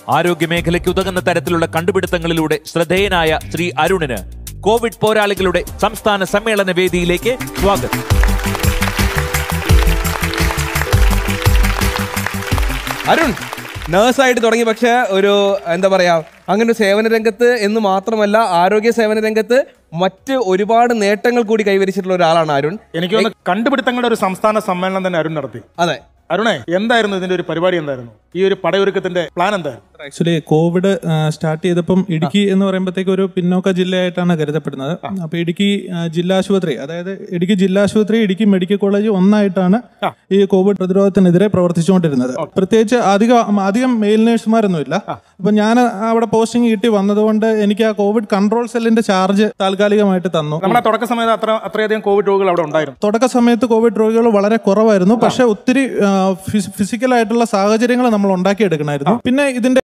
ആരോഗ്യമേഖലയ്ക്ക് ഉതകുന്ന തരത്തിലുള്ള കണ്ടുപിടുത്തങ്ങളിലൂടെ ശ്രദ്ധേയനായ ശ്രീ അരുണിന് കോവിഡ് പോരാളികളുടെ സംസ്ഥാന സമ്മേളന വേദിയിലേക്ക് സ്വാഗതം അരുൺ നേഴ്സായിട്ട് തുടങ്ങി പക്ഷേ ഒരു എന്താ പറയാ അങ്ങനെ ഒരു സേവന രംഗത്ത് എന്ന് മാത്രമല്ല ആരോഗ്യ സേവന രംഗത്ത് മറ്റ് ഒരുപാട് നേട്ടങ്ങൾ കൂടി കൈവരിച്ചിട്ടുള്ള ഒരാളാണ് അരുൺ എനിക്ക് തോന്നുന്നു കണ്ടുപിടുത്തങ്ങളുടെ ഒരു സംസ്ഥാന സമ്മേളനം തന്നെ അരുൺ നടത്തി അതെ അരുണേ എന്തായിരുന്നു ഇതിന്റെ ഒരു പരിപാടി എന്തായിരുന്നു ഈ ഒരു പടയൊരുക്കത്തിന്റെ പ്ലാൻ എന്തായിരുന്നു ആക്ച്വലി കോവിഡ് സ്റ്റാർട്ട് ചെയ്തപ്പം ഇടുക്കി എന്ന് പറയുമ്പോഴത്തേക്ക് ഒരു പിന്നോക്ക ജില്ലയായിട്ടാണ് കരുതപ്പെടുന്നത് അപ്പൊ ഇടുക്കി ആ, ജില്ലാ ആശുപത്രി അതായത് ഇടുക്കി ജില്ലാ ആശുപത്രി ഇടുക്കി മെഡിക്കൽ കോളേജ് ഒന്നായിട്ടാണ് ഈ കോവിഡ് പ്രതിരോധത്തിനെതിരെ പ്രവർത്തിച്ചുകൊണ്ടിരുന്നത് പ്രത്യേകിച്ച് അധികം അധികം മെയിൽ നേഴ്സുമാരൊന്നുമില്ല അപ്പൊ ഞാൻ അവിടെ പോസ്റ്റിംഗ് കിട്ടി വന്നതുകൊണ്ട് എനിക്ക് ആ കോവിഡ് കൺട്രോൾ സെല്ലിന്റെ ചാർജ് താൽക്കാലികമായിട്ട് തന്നു നമ്മുടെ തുടക്ക സമയത്ത് അത്ര അത്രയധികം കോവിഡ് രോഗികൾ അവിടെ ഉണ്ടായിരുന്നു തുടക്ക സമയത്ത് കോവിഡ് രോഗികൾ വളരെ കുറവായിരുന്നു പക്ഷെ ഒത്തിരി ഫിസിക്കലായിട്ടുള്ള സാഹചര്യങ്ങൾ നമ്മൾ ഉണ്ടാക്കിയെടുക്കണമായിരുന്നു പിന്നെ ഇതിന്റെ